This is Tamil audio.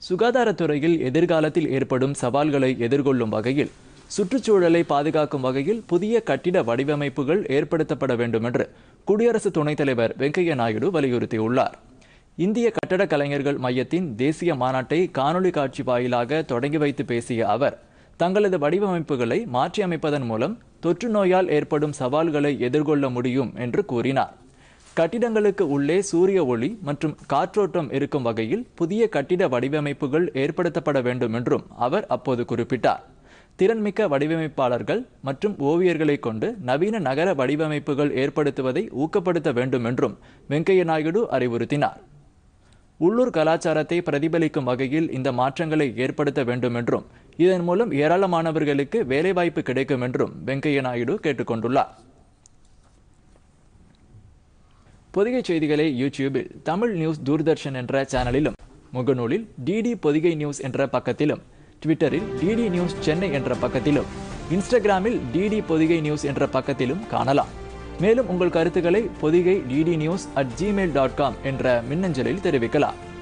சுகாதாரத்துறையில் எதிர்காலத்தில் ஏற்படும் சவால்களை எதிர்கொள்ளும் வகையில் சுற்றுச்சூழலை பாதுகாக்கும் வகையில் புதிய கட்டிட வடிவமைப்புகள் ஏற்படுத்தப்பட வேண்டும் என்று குடியரசு துணைத் தலைவர் வெங்கையா நாயுடு வலியுறுத்தியுள்ளார் இந்திய கட்டடக் கலைஞர்கள் மையத்தின் தேசிய மாநாட்டை காணொளி காட்சி வாயிலாக தொடங்கி வைத்து பேசிய அவர் தங்களது வடிவமைப்புகளை மாற்றியமைப்பதன் மூலம் தொற்று நோயால் ஏற்படும் சவால்களை எதிர்கொள்ள முடியும் என்று கூறினார் கட்டிடங்களுக்கு உள்ளே சூரிய ஒளி மற்றும் காற்றோட்டம் இருக்கும் வகையில் புதிய கட்டிட வடிவமைப்புகள் ஏற்படுத்தப்பட வேண்டும் என்றும் அவர் அப்போது குறிப்பிட்டார் திறன்மிக்க வடிவமைப்பாளர்கள் மற்றும் ஓவியர்களை கொண்டு நவீன நகர வடிவமைப்புகள் ஏற்படுத்துவதை ஊக்கப்படுத்த வேண்டும் என்றும் வெங்கையா நாயுடு அறிவுறுத்தினார் உள்ளூர் கலாச்சாரத்தை பிரதிபலிக்கும் வகையில் இந்த மாற்றங்களை ஏற்படுத்த வேண்டும் என்றும் இதன் மூலம் ஏராளமானவர்களுக்கு வேலைவாய்ப்பு கிடைக்கும் என்றும் வெங்கையா நாயுடு கேட்டுக்கொண்டுள்ளார் பொதிகை செய்திகளை யூடியூபில் தமிழ் நியூஸ் தூர்தர்ஷன் என்ற சேனலிலும் முகநூலில் டிடி பொதிகை நியூஸ் என்ற பக்கத்திலும் ட்விட்டரில் டிடி நியூஸ் சென்னை என்ற பக்கத்திலும் இன்ஸ்டாகிராமில் டிடி பொதிகை நியூஸ் என்ற பக்கத்திலும் காணலாம் மேலும் உங்கள் கருத்துக்களை Pothigai DD news at Gmail dot com என்ற மின்னஞ்சலில் தெரிவிக்கலாம்